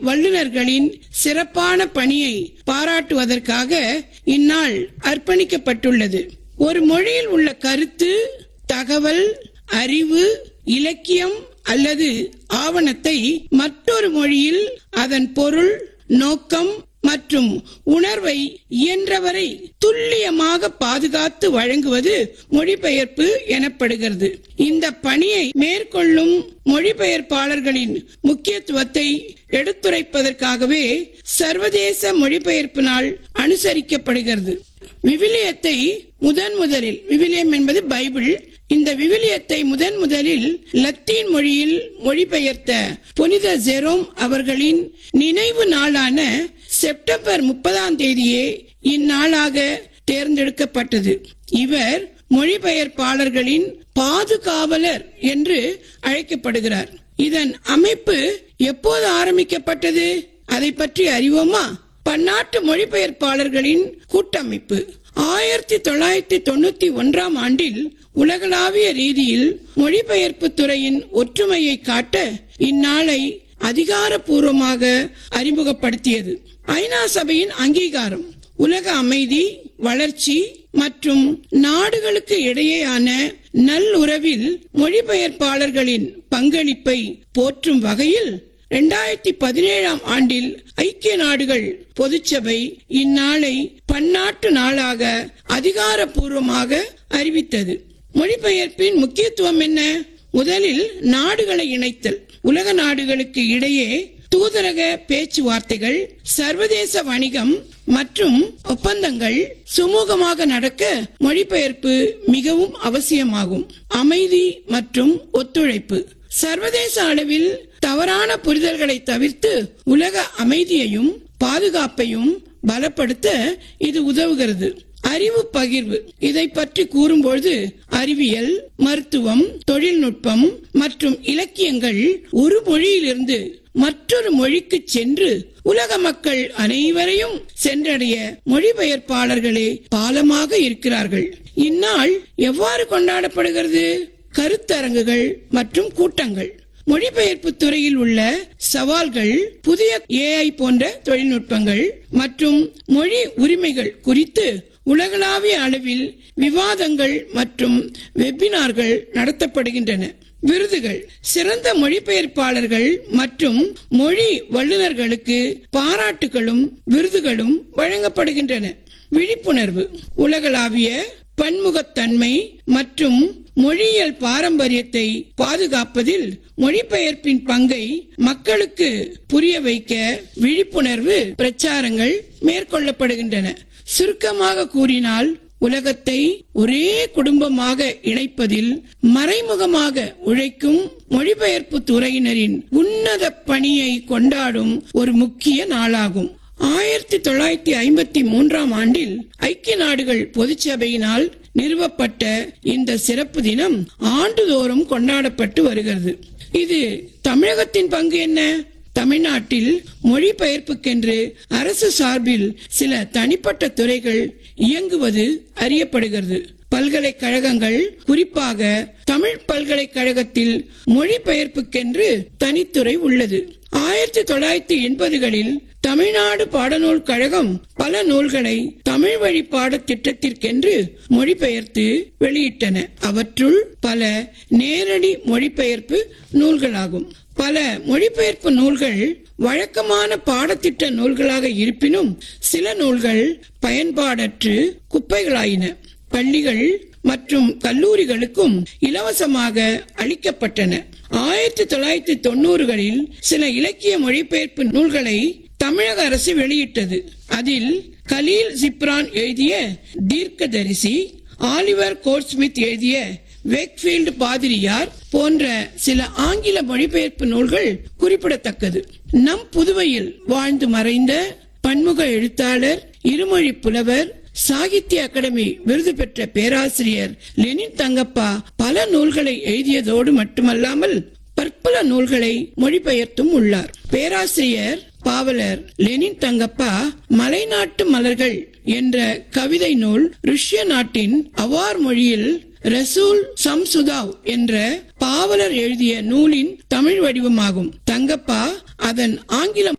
வல்லுநர்களின் சிறப்பான பணியை பாராட்டுவதற்காக இந்நாள் அர்ப்பணிக்கப்பட்டுள்ளது ஒரு மொழியில் உள்ள கருத்து தகவல் அறிவு இலக்கியம் அல்லது ஆவணத்தை மற்றொரு மொழியில் அதன் பொருள் நோக்கம் மற்றும் உணர்வை இயன்றவரை துல்லியமாக பாதுகாத்து வழங்குவது மொழிபெயர்ப்பு எனப்படுகிறது இந்த பணியை மேற்கொள்ளும் மொழிபெயர்ப்பாளர்களின் முக்கியத்துவத்தை எடுத்துரைப்பதற்காகவே சர்வதேச மொழிபெயர்ப்பு நாள் அனுசரிக்கப்படுகிறது விவிலியத்தை முதன் முதலில் விவிலியம் என்பது பைபிள் இந்த விவிலியத்தை முதன் முதலில் லத்தீன் மொழியில் மொழிபெயர்த்த புனித ஜெரோம் அவர்களின் நினைவு நாளான செப்டம்பர் முப்பதாம் தேதியே இந்நாளாக தேர்ந்தெடுக்கப்பட்டது இவர் மொழிபெயர்ப்பாளர்களின் பாதுகாவலர் என்று அழைக்கப்படுகிறார் இதன் அமைப்பு எப்போது ஆரம்பிக்கப்பட்டது அதை பற்றி அறிவோமா பன்னாட்டு மொழிபெயர்ப்பாளர்களின் கூட்டமைப்பு ஆயிரத்தி தொள்ளாயிரத்தி தொண்ணூத்தி ஒன்றாம் ஆண்டில் உலகளாவிய ரீதியில் மொழிபெயர்ப்பு துறையின் ஒற்றுமையை காட்ட இந்நாளை அதிகாரப்பூர்வமாக அறிமுகப்படுத்தியது ஐநா சபையின் அங்கீகாரம் உலக அமைதி வளர்ச்சி மற்றும் நாடுகளுக்கு இடையேயான நல்லுறவில் மொழிபெயர்ப்பாளர்களின் பங்களிப்பை போற்றும் வகையில் இரண்டாயிரத்தி பதினேழாம் ஆண்டில் ஐக்கிய நாடுகள் பொதுச்சபை இந்நாளை பன்னாட்டு நாளாக அதிகாரப்பூர்வமாக அறிவித்தது மொழிபெயர்ப்பின் முக்கியத்துவம் என்ன முதலில் நாடுகளை இணைத்தல் உலக நாடுகளுக்கு இடையே தூதரக பேச்சுவார்த்தைகள் சர்வதேச வணிகம் மற்றும் ஒப்பந்தங்கள் சுமூகமாக நடக்க மொழிபெயர்ப்பு மிகவும் அவசியமாகும் அமைதி மற்றும் ஒத்துழைப்பு சர்வதேச அளவில் தவறான புரிதல்களை தவிர்த்து உலக அமைதியையும் பாதுகாப்பையும் பலப்படுத்த இது உதவுகிறது அறிவு பகிர்வு இதை பற்றி கூறும்பொழுது அறிவியல் மருத்துவம் தொழில்நுட்பம் மற்றும் இலக்கியங்கள் ஒரு மொழியிலிருந்து மற்றொரு மொழிக்கு சென்று உலக மக்கள் அனைவரையும் சென்றடைய மொழிபெயர்ப்பாளர்களே பாலமாக இருக்கிறார்கள் இந்நாள் எவ்வாறு கொண்டாடப்படுகிறது கருத்தரங்குகள் மற்றும் கூட்டங்கள் மொழிபெயர்ப்பு துறையில் உள்ள சவால்கள் புதிய ஏஐ போன்ற தொழில்நுட்பங்கள் மற்றும் மொழி உரிமைகள் குறித்து உலகளாவிய அளவில் விவாதங்கள் மற்றும் வெபினார்கள் நடத்தப்படுகின்றன விருதுகள் சிறந்த மொழிபெயர்ப்பாளர்கள் மற்றும் மொழி வல்லுநர்களுக்கு பாராட்டுகளும் விருதுகளும் வழங்கப்படுகின்றன விழிப்புணர்வு உலகளாவிய பன்முகத்தன்மை மற்றும் மொழியியல் பாரம்பரியத்தை பாதுகாப்பதில் மொழிபெயர்ப்பின் பங்கை மக்களுக்கு புரிய வைக்க விழிப்புணர்வு பிரச்சாரங்கள் மேற்கொள்ளப்படுகின்றன சுருக்கமாக கூறினால் உலகத்தை ஒரே குடும்பமாக இணைப்பதில் மறைமுகமாக உழைக்கும் மொழிபெயர்ப்பு துறையினரின் உன்னத பணியை கொண்டாடும் ஒரு முக்கிய நாளாகும் ஆயிரத்தி தொள்ளாயிரத்தி ஐம்பத்தி மூன்றாம் ஆண்டில் ஐக்கிய நாடுகள் பொதுச்சபையினால் நிறுவப்பட்ட இந்த சிறப்பு தினம் ஆண்டுதோறும் கொண்டாடப்பட்டு வருகிறது இது தமிழகத்தின் பங்கு என்ன தமிழ்நாட்டில் மொழிபெயர்ப்புக்கென்று அரசு சார்பில் சில தனிப்பட்ட துறைகள் இயங்குவது அறியப்படுகிறது பல்கலைக்கழகங்கள் குறிப்பாக தமிழ் பல்கலைக்கழகத்தில் மொழிபெயர்ப்புக்கென்று தனித்துறை உள்ளது ஆயிரத்தி தொள்ளாயிரத்தி எண்பதுகளில் தமிழ்நாடு பாடநூல் கழகம் பல நூல்களை தமிழ் வழி பாடத்திட்டத்திற்கென்று மொழிபெயர்த்து வெளியிட்டன அவற்றுள் பல நேரடி மொழிபெயர்ப்பு நூல்களாகும் பல மொழிபெயர்ப்பு நூல்கள் வழக்கமான பாடத்திட்ட நூல்களாக இருப்பினும் சில நூல்கள் பயன்பாடற்று குப்பைகளாயின பள்ளிகள் மற்றும் கல்லூரிகளுக்கும் இலவசமாக அளிக்கப்பட்டன ஆயிரத்தி தொள்ளாயிரத்தி தொண்ணூறுகளில் சில இலக்கிய மொழிபெயர்ப்பு நூல்களை தமிழக அரசு வெளியிட்டது அதில் கலீல் ஜிப்ரான் எழுதிய தீர்க்கதரிசி ஆலிவர் கோட்ஸ்மித் எழுதிய வேக்ஃபீல்டு பாதிரியார் போன்ற சில ஆங்கில மொழிபெயர்ப்பு நூல்கள் குறிப்பிடத்தக்கது நம் புதுவையில் வாழ்ந்து மறைந்த பன்முக எழுத்தாளர் இருமொழி புலவர் சாகித்ய அகாடமி விருது பெற்ற பேராசிரியர் லெனின் தங்கப்பா பல நூல்களை எழுதியதோடு மட்டுமல்லாமல் பற்பல நூல்களை மொழிபெயர்த்தும் உள்ளார் பேராசிரியர் பாவலர் லெனின் தங்கப்பா மலைநாட்டு மலர்கள் என்ற கவிதை நூல் ருஷ்ய நாட்டின் அவார் மொழியில் ரசூல் சம்சுதாவ் என்ற பாவலர் எழுதிய நூலின் தமிழ் வடிவமாகும் தங்கப்பா அதன் ஆங்கில